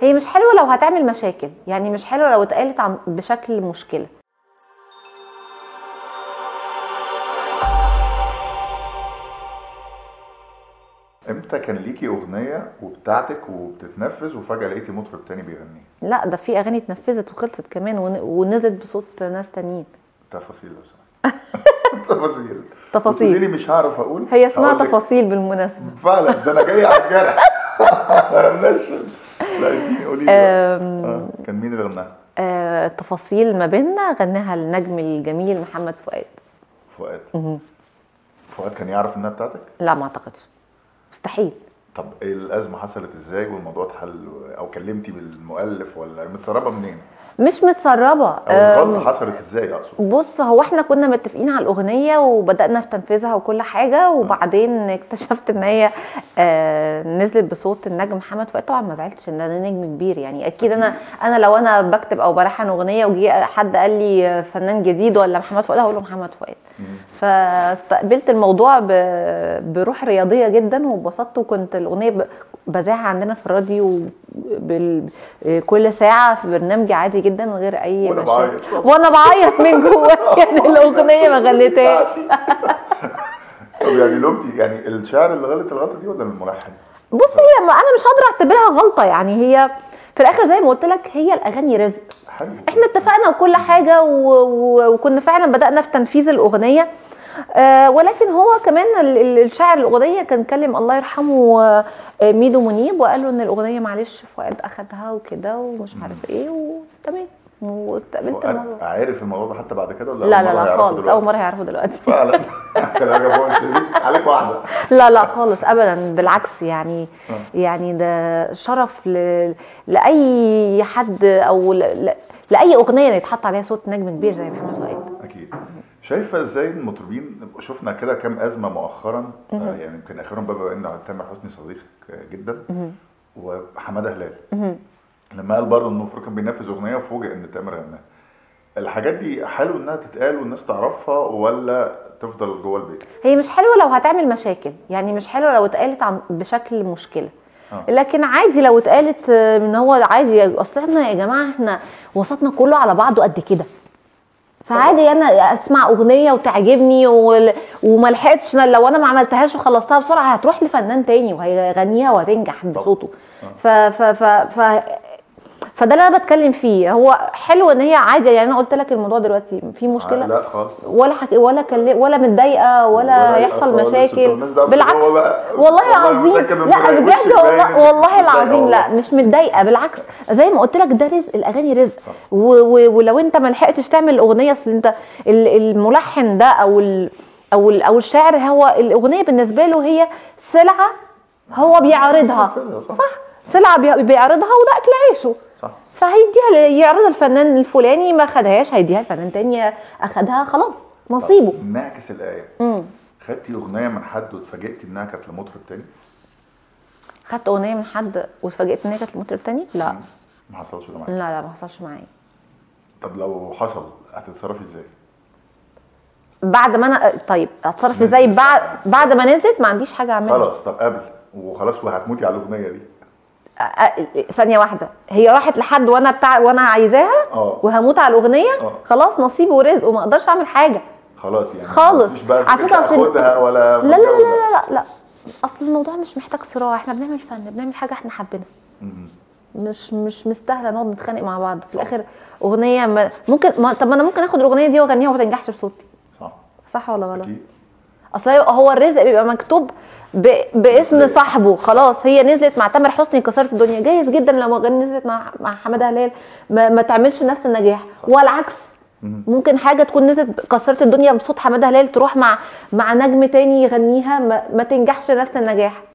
هي مش حلوه لو هتعمل مشاكل يعني مش حلوه لو اتقالت عن بشكل مشكله امتى كان ليكي اغنيه وبتاعتك وبتتنفذ وفجاه لقيتي مطرب تاني بيغنيها لا ده في اغاني اتنفذت وخلصت كمان ون- ونزلت بصوت ناس تانيين تفاصيل لو سمحت تفاصيل تفاصيل. وتقولي لي مش هعرف اقول هي اسمها هقول لك تفاصيل بالمناسبه فعلا ده انا جاي على الجرح انا منشن لا اديني قولي لي بقى. أم، آه، كان مين اللي غناها؟ آه، تفاصيل ما بيننا غناها النجم الجميل محمد فؤاد فؤاد مهم. فؤاد كان يعرف انها بتاعتك؟ لا ما اعتقدش مستحيل طب إيه الازمه حصلت ازاي والموضوع اتحل او كلمتي بالمؤلف ولا متسربه منين؟ مش متسربه او أم، الغلطه حصلت ازاي اقصد؟ بص هو احنا كنا متفقين على الاغنيه وبدانا في تنفيذها وكل حاجه وبعدين اكتشفت ان هي آه نزلت بصوت النجم محمد فؤاد طبعا ما زعلتش ان انا نجم كبير يعني اكيد انا انا لو انا بكتب او بلحن اغنيه وجي حد قال لي فنان جديد ولا محمد فؤاد هقول له محمد فؤاد مم. فاستقبلت الموضوع ب- بروح رياضيه جدا واتبسطت وكنت الاغنيه ب- بذاعها عندنا في الراديو بال... كل ساعه في برنامجي عادي جدا من غير اي وانا مشاكل. بعيط طبعا. وانا بعيط من جوايا يعني الاغنيه ما غنيتهاش طب يعني لومتي يعني الشاعر اللي غلط الغلطه دي ولا الملحن؟ بص هي ما انا مش هقدر اعتبرها غلطه يعني هي في الاخر زي ما قلت لك هي الاغاني رزق حلو احنا اتفقنا وكل حاجه و... و... وكنا فعلا بدانا في تنفيذ الاغنيه آه ولكن هو كمان ال- ال- الشاعر الاغنيه كان كلم الله يرحمه آه، ميدو منيب وقال له ان الاغنيه معلش فؤاد اخدها وكده ومش عارف ايه وتمام واستقبلت فؤاد الموضوع عارف الموضوع ده حتى بعد كده ولا لا أول لا مرة لا يعرفه خالص دلوقتي؟ اول مره هيعرفوا دلوقتي فعلا كان عجبه ليك عليك واحده لا لا خالص ابدا بالعكس يعني آه. يعني ده شرف ل... لاي حد او ل... ل... لاي اغنيه يتحط عليها صوت نجم كبير زي محمد فؤاد اكيد شايفه ازاي المطربين شفنا كده كام ازمه مؤخرا آه يعني يمكن اخرهم بقى ان تامر حسني صديقك جدا وحماده هلال مهم. لما قال برضه انه فروق كان بينفذ اغنيه وفوجئ ان تامر غناها الحاجات دي حلو انها تتقال والناس تعرفها ولا تفضل جوه البيت هي مش حلوه لو هتعمل مشاكل يعني مش حلوه لو اتقالت عن بشكل مشكله آه. لكن عادي لو اتقالت آه، ان هو عادي اصل احنا يا جماعه احنا وسطنا كله على بعضه قد كده فعادي انا اسمع اغنيه وتعجبني وال- وما لحقتش لو انا ما عملتهاش وخلصتها بسرعه هتروح لفنان تاني وهيغنيها وهتنجح بصوته ف ف ف, ف فده اللي انا بتكلم فيه هو حلو ان هي عادي يعني انا قلت لك الموضوع دلوقتي في مشكله آه، لا خالص ولا حك... ولا كل... ولا متضايقه ولا هيحصل خالص، مشاكل انتوا مالناش دعوة بالعكس بالجوه بقى. والله العظيم متأكد إن لا وشك بجد باين والله إنك والله مش العظيم لا متضايقة. مش متضايقه بالعكس زي ما قلت لك ده رزق الاغاني رزق صح. و... و... ولو انت ما لحقتش تعمل اغنيه اصل انت ال- الملحن ده او ال... او ال... او الشاعر هو الاغنيه بالنسبه له هي سلعه هو بيعرضها نفذها، صح سلعه بي... بيعرضها وده اكل عيشه صح فهيديها ل- يعرضها الفنان الفلاني ما خدهاش هيديها الفنان تاني اخدها خلاص نصيبه طب نعكس الايه امم خدتي اغنيه من حد واتفاجئتي انها كانت لمطرب تاني خدت اغنيه من حد واتفاجئت ان هي كانت لمطرب تاني لا ما حصلش ده لا معاك لا ما حصلش معايا طب لو حصل هتتصرفي ازاي بعد ما انا طيب اتصرف ازاي بعد بعد ما نزلت ما عنديش حاجه اعملها خلاص طب قبل وخلاص وهتموتي على الاغنيه دي أ- أ- ثانيه واحده هي راحت لحد وانا بتاع وانا عايزاها اه وهموت على الاغنيه آه. خلاص نصيبه ورزقه ما اقدرش اعمل حاجه خلاص يعني خالص. مفيش بقى على فكرة فكره أصل- اخدها ولا لا لا لا متجوز. لا لا, لا. اصل الموضوع مش محتاج صراع احنا بنعمل فن بنعمل حاجه احنا حابينها مم. مش مش مستاهله نقعد نتخانق مع بعض في الاخر اغنيه ما ممكن ما طب ما انا ممكن اخد الاغنيه دي واغنيها وما تنجحش بصوتي صح صح ولا غلط اكيد اصل هو- هو الرزق بيبقى مكتوب ب... باسم بالظبط. صاحبه خلاص هي نزلت مع تامر حسني كسرت الدنيا جايز جدا لما غن- نزلت مع مع حماده هلال ما, ما تعملش نفس النجاح صح. والعكس مم. ممكن حاجه تكون نزلت كسرت الدنيا بصوت حماده هلال تروح مع مع نجم تاني يغنيها ما, ما تنجحش نفس النجاح